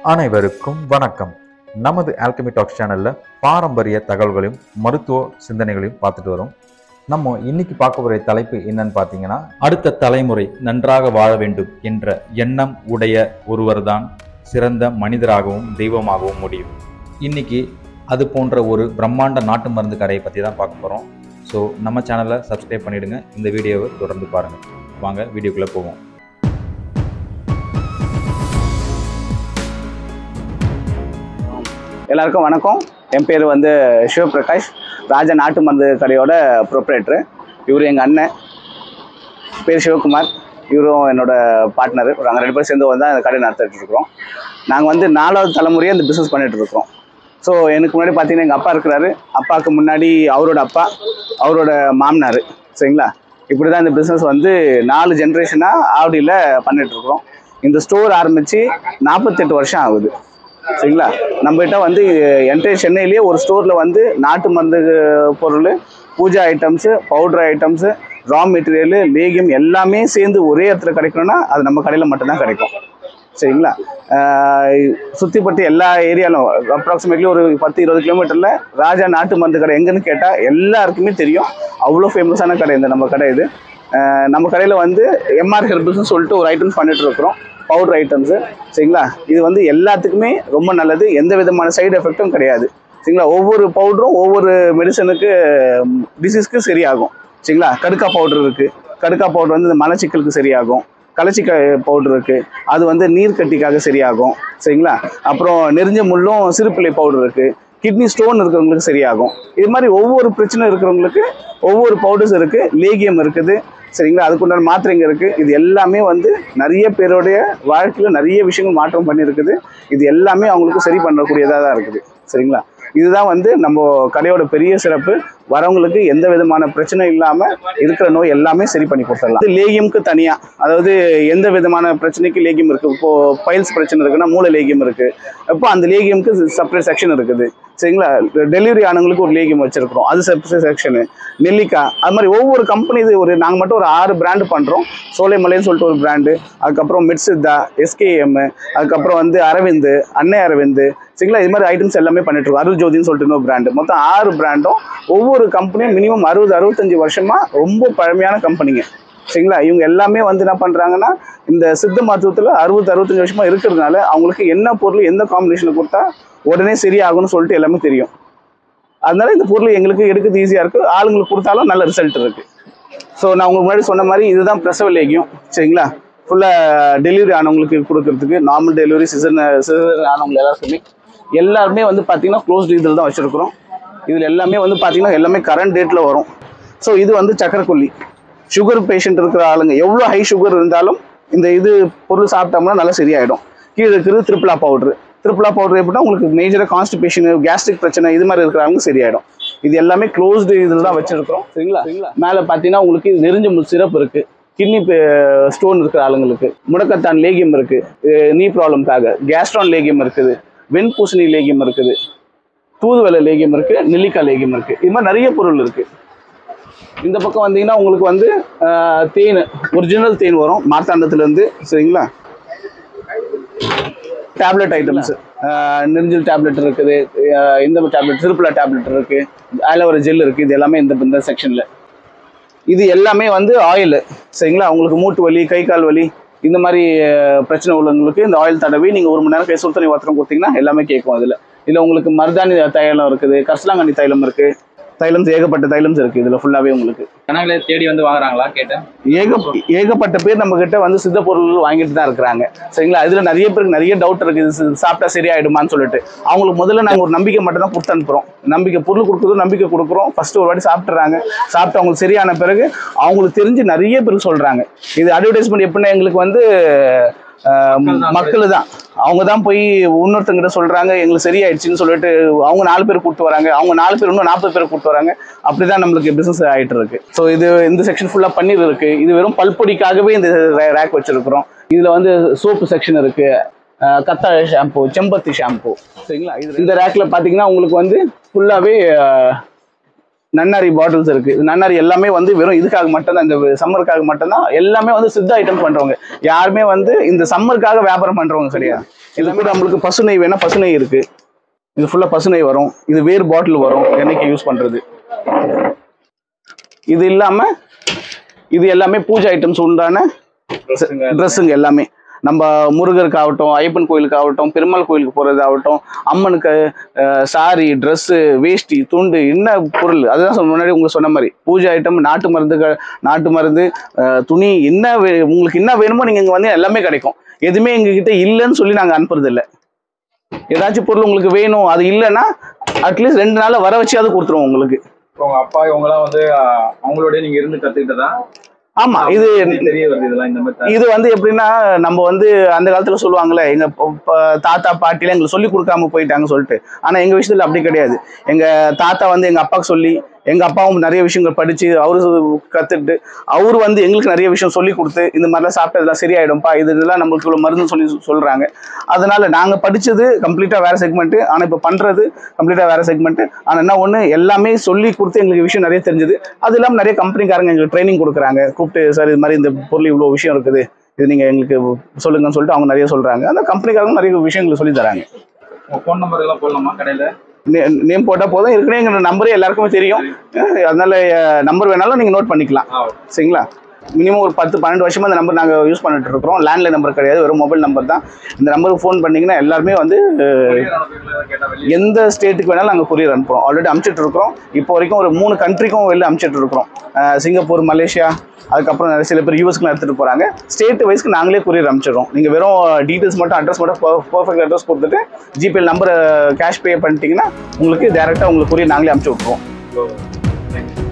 அனைவருக்கும் வணக்கம் நமது ஆல்கமி டாக்ஸ் சேனல்ல பாரம்பரிய தகவல்களையும் மருத்துவ சிந்தனைகளையும் பார்த்துட்டு வரோம் நம்ம இன்னைக்கு பார்க்க போகிற தலைப்பு என்னன்னு பார்த்தீங்கன்னா அடுத்த தலைமுறை நன்றாக வாழ வேண்டும் என்ற எண்ணம் உடைய ஒருவர்தான் சிறந்த மனிதராகவும் தெய்வமாகவும் முடியும் இன்னைக்கு அது போன்ற ஒரு பிரம்மாண்ட நாட்டு மருந்து கடையை பற்றி தான் பார்க்க போகிறோம் ஸோ நம்ம சேனலை சப்ஸ்கிரைப் பண்ணிடுங்க இந்த வீடியோவை தொடர்ந்து பாருங்கள் வாங்க வீடியோக்குள்ளே போவோம் எல்லாருக்கும் வணக்கம் என் பேர் வந்து சிவபிரகாஷ் ராஜா நாட்டு மருந்து கடையோட ப்ரொப்ரேட்ரு இவர் எங்கள் அண்ணன் பேர் சிவகுமார் இவரும் என்னோட பார்ட்னர் நாங்கள் ரெண்டு பேரும் சேர்ந்து வந்து அந்த கடை நடத்திட்டு இருக்கிறோம் நாங்கள் வந்து நாலாவது தலைமுறையாக இந்த பிஸ்னஸ் பண்ணிட்டு இருக்கோம் ஸோ எனக்கு முன்னாடி பார்த்தீங்கன்னா எங்கள் அப்பா இருக்கிறாரு அப்பாவுக்கு முன்னாடி அவரோட அப்பா அவரோட மாமனார் சரிங்களா இப்படி தான் இந்த பிஸ்னஸ் வந்து நாலு ஜென்ரேஷனாக ஆவடியில் பண்ணிட்டு இருக்கிறோம் இந்த ஸ்டோர் ஆரம்பித்து நாற்பத்தெட்டு வருஷம் ஆகுது சரிங்களா நம்மகிட்ட வந்து என்டையர் சென்னையிலேயே ஒரு ஸ்டோரில் வந்து நாட்டு மருந்து பொருள் puja items powder items raw material லேகியம் எல்லாமே சேர்ந்து ஒரே இடத்துல கிடைக்கணும்னா அது நம்ம கடையில் மட்டும்தான் கிடைக்கும் சரிங்களா சுற்றிப்பட்டு எல்லா ஏரியாலும் அப்ராக்சிமேட்லி ஒரு பத்து இருபது கிலோமீட்டரில் ராஜா நாட்டு மருந்து கடை எங்கன்னு கேட்டால் எல்லாருக்குமே தெரியும் அவ்வளோ ஃபேமஸான கடை இந்த நம்ம கடை இது அஹ் நம்ம கடையில் வந்து எம்ஆர் ஹெர்பல்ஸ்னு சொல்லிட்டு ஒரு ஐட்டம்ஸ் பண்ணிட்டு இருக்கிறோம் பவுடர் ஐட்டம்ஸு சரிங்களா இது வந்து எல்லாத்துக்குமே ரொம்ப நல்லது எந்த விதமான சைடு எஃபெக்ட்டும் கிடையாது சரிங்களா ஒவ்வொரு பவுடரும் ஒவ்வொரு மெடிசனுக்கு டிசீஸ்க்கு சரியாகும் சரிங்களா கடுக்கா பவுடர் இருக்குது கடுக்கா பவுடர் வந்து இந்த மலச்சிக்கலுக்கு சரியாகும் கலச்சிக்க பவுடர் இருக்குது அது வந்து நீர்க்கட்டிக்காக சரியாகும் சரிங்களா அப்புறம் நெறிஞ்ச முள்ளும் சிறுப்பிள்ளை பவுடர் இருக்குது கிட்னி ஸ்டோன் இருக்கிறவங்களுக்கு சரியாகும் இது மாதிரி ஒவ்வொரு பிரச்சனை இருக்கிறவங்களுக்கு ஒவ்வொரு பவுடர்ஸ் இருக்குது லேகியம் இருக்குது சரிங்களா அதுக்குண்டான மாத்திரைங்க இருக்குது இது எல்லாமே வந்து நிறைய பேருடைய வாழ்க்கையில் நிறைய விஷயங்கள் மாற்றம் பண்ணியிருக்குது இது எல்லாமே அவங்களுக்கு சரி பண்ணக்கூடியதாக தான் இருக்குது சரிங்களா இதுதான் வந்து நம்ம கடையோட பெரிய சிறப்பு வரவங்களுக்கு எந்த விதமான பிரச்சனை இல்லாமல் இருக்கிற நோய் எல்லாமே சரி பண்ணி கொடுத்துடலாம் இது லேகியம்க்கு தனியாக அதாவது எந்த விதமான பிரச்சனைக்கு லேகியம் இருக்குது இப்போது பைல்ஸ் பிரச்சனை இருக்குன்னா மூளை லேகியம் இருக்குது இப்போ அந்த லேகியம்க்கு செப்பரேட் செக்ஷன் இருக்குது சரிங்களா டெலிவரி ஆனவங்களுக்கு ஒரு லேகியம் வச்சுருக்கிறோம் அது செப்பரேட் செக்ஷனு நெல்லிக்காய் அது மாதிரி ஒவ்வொரு கம்பெனி இது ஒரு நாங்கள் மட்டும் ஒரு ஆறு பிராண்டு பண்ணுறோம் சோலைமலைன்னு சொல்லிட்டு ஒரு பிராண்டு அதுக்கப்புறம் மிட்சித்தா எஸ்கேஎம் அதுக்கப்புறம் வந்து அரவிந்த் அன்னை அரவிந்த் சரிங்களா இது மாதிரி ஐட்டம்ஸ் எல்லாமே பண்ணிட்டு இருக்கோம் அருள் ஜோதின்னு சொல்லிட்டு இன்னொரு பிராண்டு மொத்தம் ஆறு பிராண்டும் ஒவ்வொரு கம்பெனியும் மினிமம் அறுபது அறுபத்தஞ்சு வருஷமா ரொம்ப பழமையான கம்பெனிங்க சரிங்களா இவங்க எல்லாமே வந்து என்ன பண்ணுறாங்கன்னா இந்த சித்த மருத்துவத்தில் அறுபது அறுபத்தஞ்சு வருஷமா இருக்கிறதுனால அவங்களுக்கு என்ன பொருள் எந்த காம்பினேஷனில் கொடுத்தா உடனே சரியாகும்னு சொல்லிட்டு எல்லாமே தெரியும் அதனால இந்த பொருள் எங்களுக்கு எடுக்கிறது ஈஸியாக இருக்குது ஆளுங்களுக்கு கொடுத்தாலும் நல்ல ரிசல்ட் இருக்குது ஸோ நான் உங்களுக்கு முன்னாடி சொன்ன மாதிரி இதுதான் பிரசவ லேகியம் சரிங்களா ஃபுல்லாக டெலிவரி ஆனவங்களுக்கு கொடுக்கறதுக்கு நார்மல் டெலிவரி சிசர் சிசர் ஆனவங்க எல்லாருக்குமே எல்லாருமே வந்து பார்த்தீங்கன்னா க்ளோஸ் இதில் தான் வச்சுருக்குறோம் இதில் எல்லாமே வந்து பார்த்தீங்கன்னா எல்லாமே கரண்ட் டேட்டில் வரும் ஸோ இது வந்து சக்கரக்கொல்லி சுகர் பேஷண்ட் இருக்கிற ஆளுங்க எவ்வளோ ஹை சுகர் இருந்தாலும் இந்த இது பொருள் சாப்பிட்டோம்னா நல்லா சரியாயிடும் கீழே இருக்கிறது திரிப்புலா பவுட்ரு திரிப்புலா பவுடர் எப்படின்னா உங்களுக்கு மேஜராக கான்ஸ்டிபேஷன் கேஸ்ட்ரிக் பிரச்சனை இது மாதிரி இருக்கிறவங்க சரியாயிடும் இது எல்லாமே க்ளோஸ்டு இதில் தான் வச்சிருக்கிறோம் சரிங்களா மேலே பார்த்தீங்கன்னா உங்களுக்கு இது நெறிஞ்ச முள் சிறப்பு இருக்குது கிட்னி ஸ்டோன் இருக்கிற ஆளுங்களுக்கு முடக்கத்தான் லேகியம் இருக்குது நீ ப்ராப்ளம்காக கேஸ்ட்ரான் லேகியம் இருக்குது வெண்பூசணி லேகியம் இருக்குது தூதுவளை லேகியம் இருக்குது நெல்லிக்காய் லேகியம் இருக்குது இது மாதிரி நிறைய பொருள் இருக்குது இந்த பக்கம் வந்தீங்கன்னா உங்களுக்கு வந்து ஆஹ், தேன் ஒரிஜினல் தேன் வரும் மார்த்தாண்டத்துலேருந்து சரிங்களா டேப்லெட் ஐட்டம்ஸ் நெரிஞ்சல் டேப்லெட் இருக்குது ஆஹ், இந்த டேப்லெட் திருப்புலா டேப்லெட் இருக்குது ஆலோவேரா ஜெல் இருக்குது இது எல்லாமே இந்த இந்த செக்ஷனில் இது எல்லாமே வந்து ஆயில் சரிங்களா உங்களுக்கு மூட்டு வலி கை கால் வலி இந்த மாதிரி அஹ், பிரச்சனை உள்ளவங்களுக்கு இந்த ஆயில் தடவி நீங்கள் ஒரு மணி நேரம் கை சுத்தனி வாத்திரம் கொடுத்தீங்கன்னா எல்லாமே கேட்கும் அதில் இதில் உங்களுக்கு மருதாணி தைலம் இருக்குது கரிசலாங்கண்ணி தைலம் இருக்குது தைலம்ஸ் ஏகப்பட்ட தைலம்ஸ் இருக்குது இதில் ஃபுல்லாகவே உங்களுக்கு ஜனங்களே தேடி வந்து வாங்குறாங்களா கேட்டேன் ஏக ஏகப்பட்ட பேர் நம்ம கிட்ட வந்து சித்த பொருள் வாங்கிட்டு தான் இருக்கிறாங்க சரிங்களா இதுல நிறைய பேருக்கு நிறைய டவுட் இருக்கு இது சி- சாப்பிட்டா சரியாயிடுமான்னு சொல்லிட்டு அவங்களுக்கு முதல்ல நாங்க ஒரு நம்பிக்கை மட்டும் தான் கொடுத்து அனுப்புறோம் நம்பிக்கை பொருள் கொடுக்குறது நம்பிக்கை கொடுக்குறோம் ஃபர்ஸ்ட் ஒரு வாட்டி சாப்பிட்றாங்க சாப்பிட்டு அவங்களுக்கு சரியான பிறகு அவங்களுக்கு தெரிஞ்சு நிறைய பேருக்கு சொல்றாங்க இது அட்வர்டைஸ்மெண்ட் எப்படின்னா எங்களுக்கு வந்து மக்கள் தான் அவங்க தான் போய் இன்னொருத்தங்கிட்ட சொல்றாங்க எங்களுக்கு சரியாயிடுச்சுன்னு சொல்லிட்டு அவங்க நாலு பேர் கூப்பிட்டு வராங்க அவங்க நாலு பேர் இன்னும் நாற்பது பேர் கூப்பிட்டு வராங்க அப்படிதான் நம்மளுக்கு பிசினஸ் ஆயிட்டு இருக்கு ஸோ இது இந்த செக்ஷன் ஃபுல்லா பன்னீர் இருக்கு இது வெறும் பல்பொடிக்காகவே இந்த ரேக் வச்சிருக்கிறோம் இதுல வந்து சோப்பு செக்ஷன் இருக்கு அஹ் கத்தாழை ஷாம்பு செம்பருத்தி ஷாம்பு சரிங்களா இது இந்த ரேக்ல பாத்தீங்கன்னா உங்களுக்கு வந்து ஃபுல்லாவே நன்னாரி பாட்டில்ஸ் இருக்கு இது நன்னாரி எல்லாமே வந்து வெறும் இதுக்காக மட்டும்தான் இந்த சம்மருக்காக மட்டும்தான் எல்லாமே வந்து சித்த ஐட்டம் பண்றவங்க யாருமே வந்து இந்த சம்மருக்காக வியாபாரம் பண்றவங்க கிடையாது இது கூட நம்மளுக்கு பசு நெய் வேணா பசு நெய் இருக்கு இது ஃபுல்லா பசு நெய் வரும் இது வேறு பாட்டில் வரும் எண்ணெய்க்கு யூஸ் பண்றது இது இல்லாம இது எல்லாமே பூஜை ஐட்டம்ஸ் உண்டான ட்ரெஸ்ஸுங்க எல்லாமே நம்ம முருகருக்கு ஆகட்டும் ஐயப்பன் கோயிலுக்கு ஆகட்டும் பெருமாள் கோயிலுக்கு போகிறது ஆகட்டும் அம்மனுக்கு சாரி ட்ரெஸ்ஸு வேஷ்டி துண்டு என்ன பொருள் அதுதான் சொன்ன- முன்னாடி உங்களுக்கு சொன்ன மாதிரி பூஜை ஐட்டம் நாட்டு மருந்துகள் நாட்டு மருந்து அஹ், துணி என்ன வே- உங்களுக்கு என்ன வேணுமோ நீங்கள் இங்கே வந்து எல்லாமே கிடைக்கும் எதுவுமே எங்ககிட்ட இல்லைன்னு சொல்லி நாங்கள் அனுப்புறது இல்லை ஏதாச்சும் பொருள் உங்களுக்கு வேணும் அது இல்லைன்னா அட்லீஸ்ட் ரெண்டு நாளில் வர வச்சு அது கொடுத்துருவோம் உங்களுக்கு உங்க அப்பா இவங்கலாம் வந்து ஆஹ், அவங்களோட நீங்க இருந்து கத்துக்கிட்டதா ஆமாம் இது தெரிய வருது இதெல்லாம் இந்த மாதிரி இது வந்து எப்படின்னா நம்ம வந்து அந்த காலத்துல சொல்லுவாங்கல்ல எங்க ப- ப- தாத்தா பாட்டில எங்களுக்கு சொல்லி கொடுக்காம போயிட்டாங்க சொல்லிட்டு ஆனா எங்க விஷயத்துல அப்படி கிடையாது எங்க தாத்தா வந்து எங்க அப்பாவுக்கு சொல்லி எங்க அப்பாவும் நிறைய விஷயங்கள் படிச்சு அவரு கத்துட்டு அவரு வந்து எங்களுக்கு நிறைய விஷயம் சொல்லி கொடுத்து இந்த மாதிரிலாம் சாப்பிட்டா இதெல்லாம் சரியாயிடும்பா இது இதெல்லாம் நம்மளுக்கு இவ்வளவு மருந்து சொல்லி சொல்றாங்க அதனால நாங்க படிச்சது கம்ப்ளீட்டா வேற செக்மெண்ட் ஆனா இப்ப பண்றது கம்ப்ளீட்டா வேற செக்மெண்ட் ஆனா என்ன ஒண்ணு எல்லாமே சொல்லி கொடுத்து எங்களுக்கு விஷயம் நிறைய தெரிஞ்சது அது இல்லாம நிறைய கம்பெனிக்காரங்க எங்களுக்கு ட்ரைனிங் கொடுக்குறாங்க கூப்பிட்டு சார் இது மாதிரி இந்த பொருள் இவ்வளவு விஷயம் இருக்குது இது நீங்க எங்களுக்கு சொல்லுங்கன்னு சொல்லிட்டு அவங்க நிறைய சொல்றாங்க அந்த கம்பெனிக்காரங்க நிறைய விஷயங்களை சொல்லி தராங்க உங்க ஃபோன் நம்பர் எல்லாம் போடலாமா கடையில நேம் போட்டா போதும் ஏற்கனவே எங்க நம்பரே எல்லாருக்குமே தெரியும் அஹ் அதனால நம்பர் வேணாலும் நீங்க நோட் பண்ணிக்கலாம் ஆ சரிங்களா மினிமம் ஒரு பத்து பன்னெண்டு வருஷமா இந்த நம்பர் நாங்கள் யூஸ் பண்ணிட்டு இருக்கிறோம் லேண்ட்லைன் நம்பர் கிடையாது வெறும் மொபைல் நம்பர் தான் இந்த நம்பருக்கு ஃபோன் பண்ணீங்கன்னா எல்லாருமே வந்து அஹ், courier அனுப்புவீங்களா? ஏதாவது கேட்டா வெளிய எந்த ஸ்டேட்டுக்கு வேணாலும் நாங்கள் கொரியர் அனுப்புகிறோம் ஆல்ரெடி அனுப்பிச்சிட்டு இருக்கிறோம் இப்போ வரைக்கும் ஒரு மூணு கண்ட்ரிக்கும் வெளில அனுப்பிச்சிட்டு இருக்கிறோம் அஹ் சிங்கப்பூர் மலேசியா அதுக்கப்புறம் நிறைய சில பேர் யூஎஸ்க்கு எடுத்துகிட்டு போகிறாங்க ஸ்டேட் வைஸ்க்கு நாங்களே கொரியர் அனுப்பிச்சிடுறோம் நீங்கள் வெறும் டீட்டெயில்ஸ் மட்டும் அட்ரஸ் மட்டும் பர்ஃபெக்ட் அட்ரஸ் கொடுத்துட்டு ஜிபே நம்பரை கேஷ் பே பண்ணிட்டீங்கன்னா உங்களுக்கு டேரெக்டாக உங்களுக்கு கொரியர் நாங்களே அனுப்பிச்சி விட்ருவோம் Thank you.